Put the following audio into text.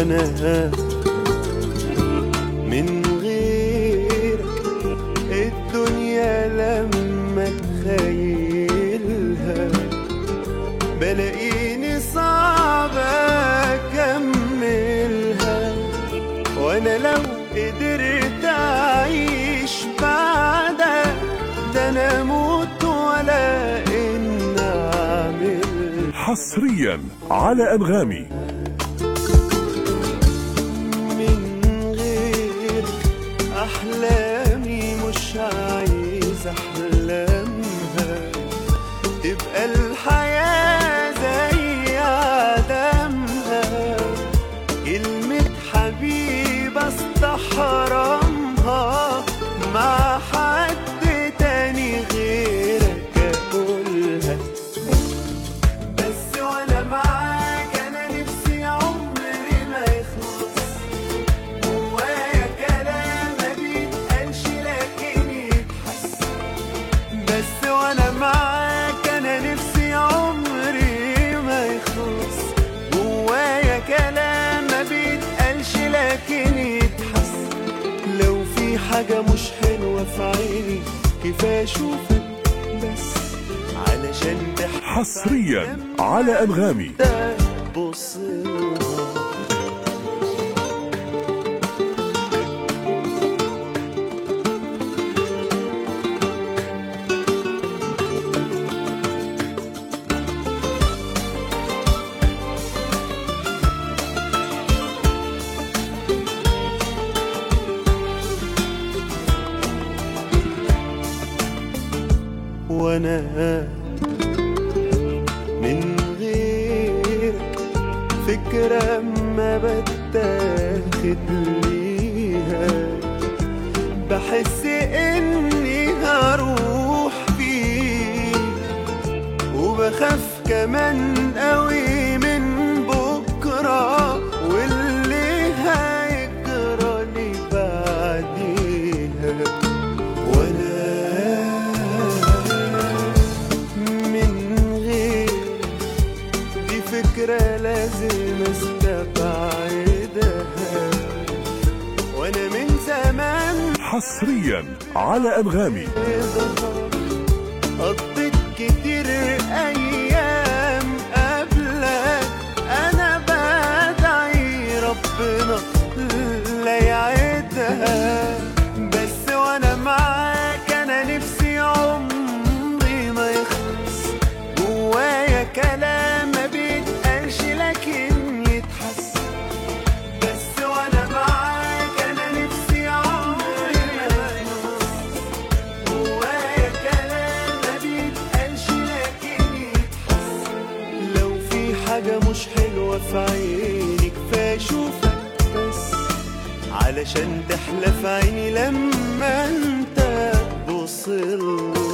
وانا من غيرك الدنيا لما تخيلها بلاقيني صعب اكملها وانا لو قدرت اعيش بعدك ده انا اموت ولا ان اعمل حصريا على أنغامي من غير احلامي مش عايز احلامها تبقى الحياة زي عدمها كلمة حبيب استحرمها مع حد تاني غيرك اقولها بس وانا معاك انا نفسي عمري ما يخلص جوايا كلام ما بيتقالش لكن يتحس بس وانا معاك انا نفسي عمري ما يخلص جوايا كلام ما بيتقالش لكن يتحس لو في حاجة مش حلوة في عيني كفاية اشوفك بس علشان تحس حصريا على أنغامي بص وانا من غيرك فكرة ما بتاخد ليها بحس اني هروح فيك وبخاف كمان قوي من بكرة واللي هيجرى لي بعديها وانا من غير دي فكرة لازم استبعدها وانا من زمان حصريا على أنغامي قضيت كتير ايام قبلك انا بدعي ربنا لا يعيدها بس وانا معاك انا نفسي عمري ما يخلص جوايا كلام ما بيتقالش لكن يتحس بس وانا معاك انا نفسي عمري ما يخلص جوايا كلام ما بيتقالش لكن يتحس لو في حاجة مش حلوة في عيني كفاية اشوفك بس علشان تحلى في عيني لما انت تبص